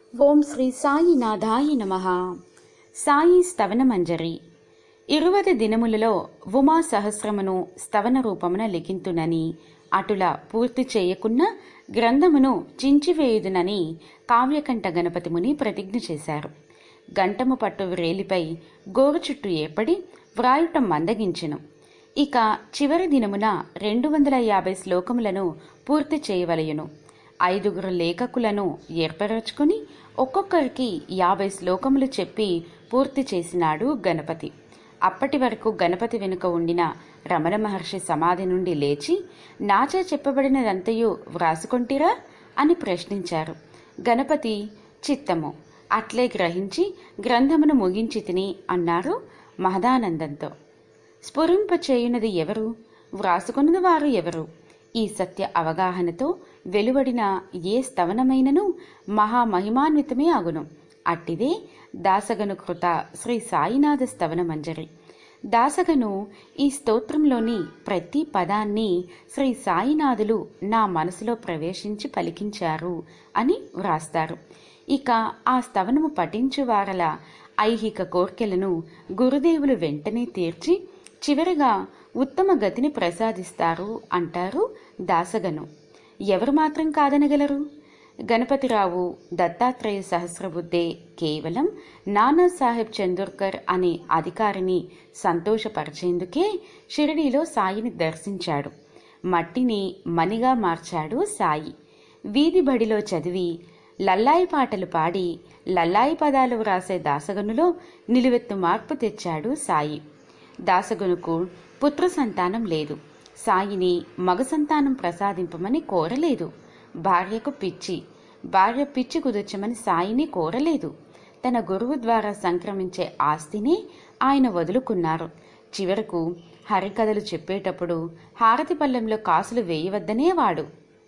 ఓం శ్రీ సాయినాథాయ నమ సాయి స్తవన మంజరి ఇరువది దినములలో ఉమా సహస్రమును స్తవన రూపమున లిఖింతునని అటుల పూర్తి చేయకున్న గ్రంథమును చించివేయుదునని కావ్యకంఠ గణపతి ముని ప్రతిజ్ఞ చేశారు గంటము పట్టు వ్రేలిపై గోరు చుట్టూ ఏర్పడి వ్రాయుటం మందగించెను ఇక చివరి దినమున రెండు వందల యాభై శ్లోకములను పూర్తి చేయవలయును ఐదుగురు లేఖకులను ఏర్పరచుకుని ఒక్కొక్కరికి యాభై శ్లోకములు చెప్పి పూర్తి చేసినాడు గణపతి అప్పటి వరకు గణపతి వెనుక ఉండిన రమణ మహర్షి సమాధి నుండి లేచి నాచే చెప్పబడినదంతయు వ్రాసుకొంటిరా అని ప్రశ్నించారు గణపతి చిత్తము అట్లే గ్రహించి గ్రంథమును ముగించి తిని అన్నారు మహదానందంతో స్ఫురింపచేయునది ఎవరు వ్రాసుకున్నది వారు ఎవరు ఈ సత్య అవగాహనతో వెలువడిన ఏ స్తవనమైనను మహామహిమాన్వితమే అగును అట్టిదే దాసగను కృత శ్రీ సాయినాథ స్తవన మంజరి దాసగను ఈ స్తోత్రంలోని ప్రతి పదాన్ని శ్రీ సాయినాథులు నా మనసులో ప్రవేశించి పలికించారు అని వ్రాస్తారు ఇక ఆ స్తవనము పఠించు వారల ఐహిక కోర్కెలను గురుదేవులు వెంటనే తీర్చి చివరిగా ఉత్తమ గతిని ప్రసాదిస్తారు అంటారు దాసగను ఎవరు మాత్రం కాదనగలరు గణపతిరావు దత్తాత్రేయ సహస్రబుద్ధే కేవలం నానా సాహెబ్ చందోర్కర్ అనే అధికారిని సంతోషపరిచేందుకే షిరిడీలో సాయిని దర్శించాడు మట్టిని మణిగా మార్చాడు సాయి వీధి బడిలో చదివి లల్లాయి పాటలు పాడి లల్లాయి పదాలు వ్రాసే దాసగనులో నిలువెత్తు మార్పు తెచ్చాడు సాయి దాసగునుకు పుత్ర సంతానం లేదు సాయిని మగ సంతానం ప్రసాదింపమని కోరలేదు భార్యకు పిచ్చి భార్య పిచ్చి కుదర్చమని సాయిని కోరలేదు తన గురువు ద్వారా సంక్రమించే ఆస్తిని ఆయన వదులుకున్నారు చివరకు హరికథలు చెప్పేటప్పుడు హారతి పల్లెంలో కాసులు వేయవద్దనేవాడు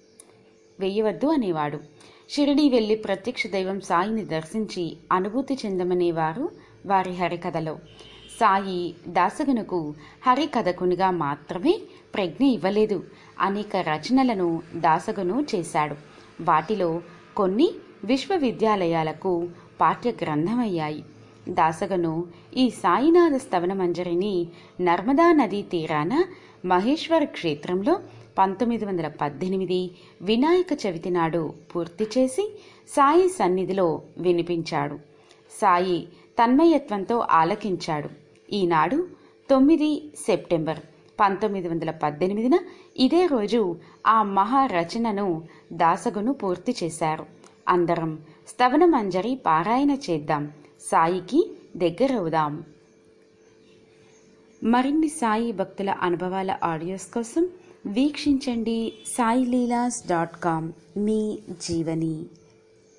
వేయవద్దు అనేవాడు షిరిడి వెళ్లి ప్రత్యక్ష దైవం సాయిని దర్శించి అనుభూతి చెందమనేవారు వారి హరికథలో సాయి దాసగనుకు హరికథకునిగా మాత్రమే ప్రజ్ఞ ఇవ్వలేదు అనేక రచనలను దాసగను చేశాడు వాటిలో కొన్ని విశ్వవిద్యాలయాలకు పాఠ్య గ్రంథమయ్యాయి దాసగను ఈ సాయినాథ స్తవన మంజరిని నర్మదా నదీ తీరాన మహేశ్వర క్షేత్రంలో పంతొమ్మిది వందల పద్దెనిమిది వినాయక చవితి నాడు పూర్తి చేసి సాయి సన్నిధిలో వినిపించాడు సాయి తన్మయత్వంతో ఆలకించాడు ఈనాడు తొమ్మిది సెప్టెంబర్ పంతొమ్మిది వందల పద్దెనిమిదిన ఇదే రోజు ఆ మహారచనను దాసగును పూర్తి చేశారు అందరం స్తవన మంజరి పారాయణ చేద్దాం సాయికి దగ్గరవుదాం మరిన్ని సాయి భక్తుల అనుభవాల ఆడియోస్ కోసం వీక్షించండి సాయిలీలాస్ డాట్ కామ్ మీ జీవని